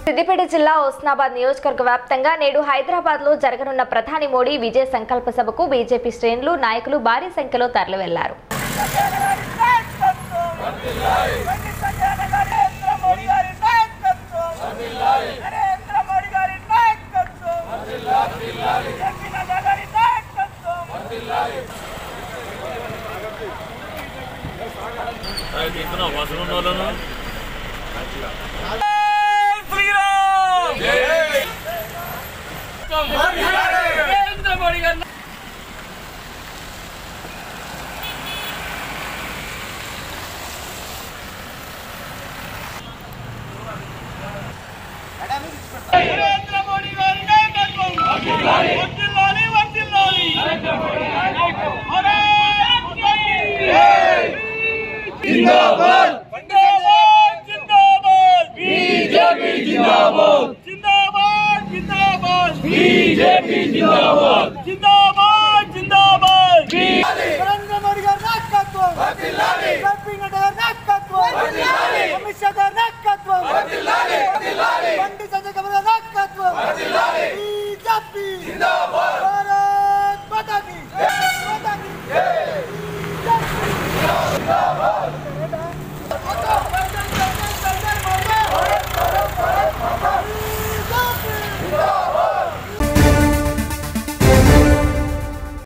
సిద్దిపేట జిల్లా హుస్నాబాద్ నియోజకవర్గ వ్యాప్తంగా నేడు హైదరాబాద్ లో జరగనున్న ప్రధాని మోడీ విజయ సంకల్ప సభకు బీజేపీ శ్రేణులు నాయకులు భారీ సంఖ్యలో తరలివెళ్లారు నరేంద్ర మోడీ గారు నరేంద్ర మోడీ గారి నాయకత్వం వర్ధిల్లాలి వర్ధిల్లాలి భారత్ మాతాకి జిందాబాద్ జిందాబాద్ జిందాబాద్ బీజేపీ జిందాబాద్ జిందాబాద్ జిందాబాద్ బీజేపీ జిందాబాద్